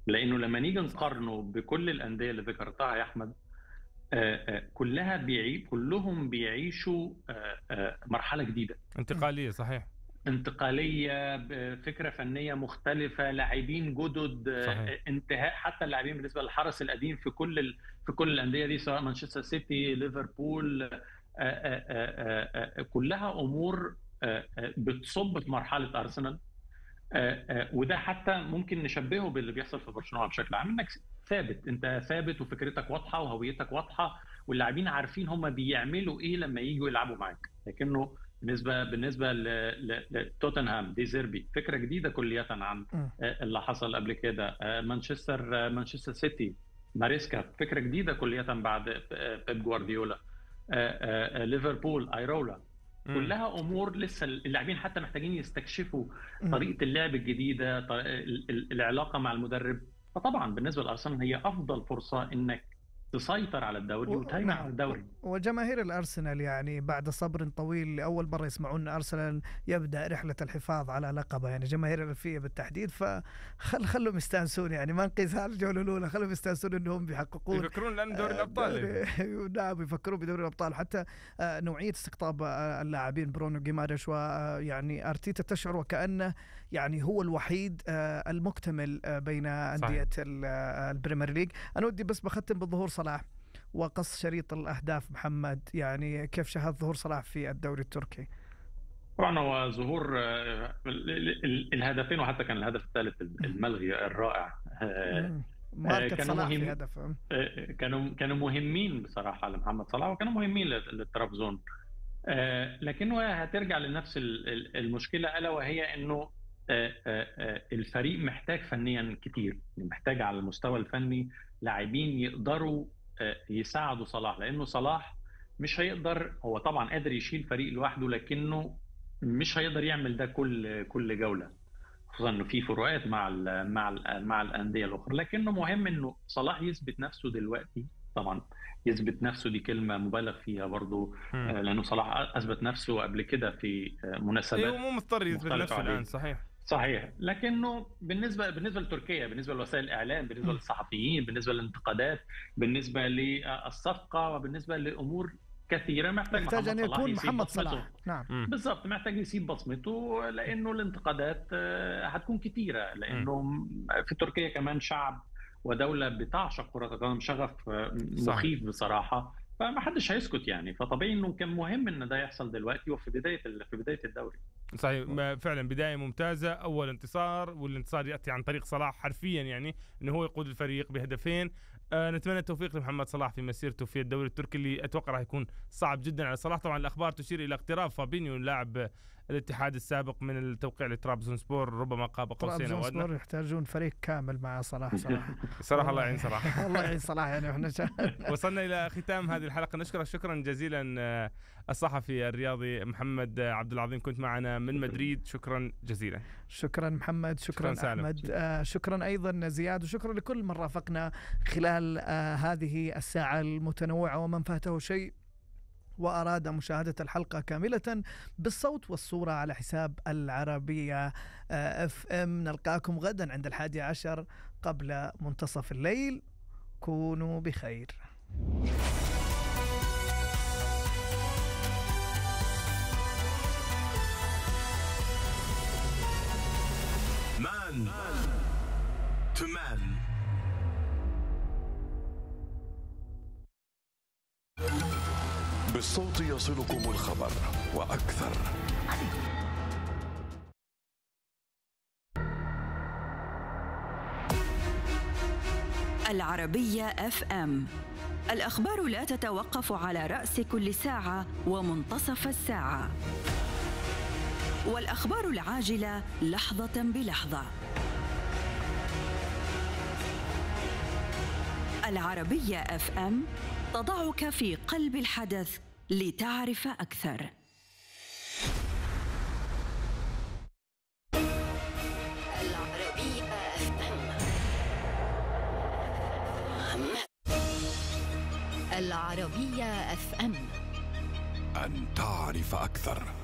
لانه لما نيجي نقارنه بكل الانديه اللي ذكرتها يا احمد كلها بيعي كلهم بيعيشوا مرحله جديده انتقاليه صحيح انتقاليه فكره فنيه مختلفه لاعبين جدد صحيح. انتهاء حتى اللاعبين بالنسبه للحرس القديم في كل ال... في كل الانديه دي سواء مانشستر سيتي ليفربول كلها امور بتصب في مرحله ارسنال وده حتى ممكن نشبهه باللي بيحصل في برشلونه بشكل عام انك ثابت انت ثابت وفكرتك واضحه وهويتك واضحه واللاعبين عارفين هم بيعملوا ايه لما يجوا يلعبوا معاك لكنه بالنسبه بالنسبه لتوتنهام دي زيربي فكره جديده كليا عن اللي حصل قبل كده مانشستر مانشستر سيتي ماريسكا فكره جديده كليا بعد بيب جوارديولا ليفربول ايرولا كلها امور لسه اللاعبين حتى محتاجين يستكشفوا طريقه اللعب الجديده العلاقه مع المدرب فطبعا بالنسبه لارسنال هي افضل فرصه انك تسيطر على الدوري و... وتهيمن نعم. على الدوري وجماهير الارسنال يعني بعد صبر طويل لاول مره يسمعون ارسنال يبدا رحله الحفاظ على لقبه يعني جماهير الالفيه بالتحديد فخل خلهم يستانسون يعني ما نقيسها الجوله الاولى خلهم يستانسون انهم بيحققون يفكرون الان دوري الابطال نعم يفكرون بدوري الابطال حتى نوعيه استقطاب اللاعبين برونو جيماريش ويعني ارتيتا تشعر وكانه يعني هو الوحيد المكتمل بين انديه البريمير ليج انا ودي بس بختم بظهور صلاح وقص شريط الاهداف محمد يعني كيف شاهد ظهور صلاح في الدوري التركي طبعا هو ظهور الهدفين وحتى كان الهدف الثالث الملغي الرائع ماركة صلاح مهم... في هدف كانوا كانوا مهمين بصراحه لمحمد صلاح وكانوا مهمين للترابزون لكنه هترجع لنفس المشكله الا وهي انه الفريق محتاج فنيا كتير محتاج على المستوى الفني لاعبين يقدروا يساعدوا صلاح لانه صلاح مش هيقدر هو طبعا قادر يشيل فريق لوحده لكنه مش هيقدر يعمل ده كل كل جوله خصوصا انه في فروقات مع ال مع ال مع الانديه الاخرى لكنه مهم انه صلاح يثبت نفسه دلوقتي طبعا يثبت نفسه دي كلمه مبالغ فيها برضه لانه صلاح اثبت نفسه قبل كده في مناسبات ايوه مو مضطر يثبت نفسه الان صحيح صحيح لكنه بالنسبه بالنسبه لتركيا بالنسبه لوسائل الاعلام بالنسبه للصحفيين بالنسبه للانتقادات بالنسبه للصفقه وبالنسبه لامور كثيره محتاج محتاج ان يكون محمد صلاح نعم بالضبط محتاج يسيب بصمته لانه الانتقادات هتكون كثيره لانه في تركيا كمان شعب ودوله بتعشق كره القدم شغف مخيف بصراحه فما حدش هيسكت يعني فطبيعي انه كان مهم ان ده يحصل دلوقتي وفي بدايه في بدايه الدوري صحيح فعلا بدايه ممتازه اول انتصار والانتصار ياتي عن طريق صلاح حرفيا يعني انه هو يقود الفريق بهدفين آه نتمنى التوفيق لمحمد صلاح في مسيرته في الدوري التركي اللي اتوقع راح يكون صعب جدا على صلاح طبعا الاخبار تشير الى اقتراب فابينيو لاعب الاتحاد السابق من التوقيع لترابزون سبور ربما قاب قوسين او ادنى يحتاجون فريق كامل مع صلاح صراحه صراحه الله يعين صلاح الله يعين صلاح يعني احنا وصلنا الى ختام هذه الحلقه نشكرك شكرا جزيلا الصحفي الرياضي محمد عبد العظيم كنت معنا من مدريد شكرا جزيلا شكرا محمد شكرا, شكرا احمد آه شكرا ايضا زياد وشكرا لكل من رافقنا خلال آه هذه الساعه المتنوعه ومن فاته شيء وأراد مشاهدة الحلقة كاملة بالصوت والصورة على حساب العربية اف ام نلقاكم غدا عند الحادي عشر قبل منتصف الليل كونوا بخير Man to man. بالصوت يصلكم الخبر وأكثر العربية اف ام الأخبار لا تتوقف على رأس كل ساعة ومنتصف الساعة والأخبار العاجلة لحظة بلحظة العربية اف ام تضعك في قلب الحدث لتعرف أكثر العربية اف ام العربية اف ام أن تعرف أكثر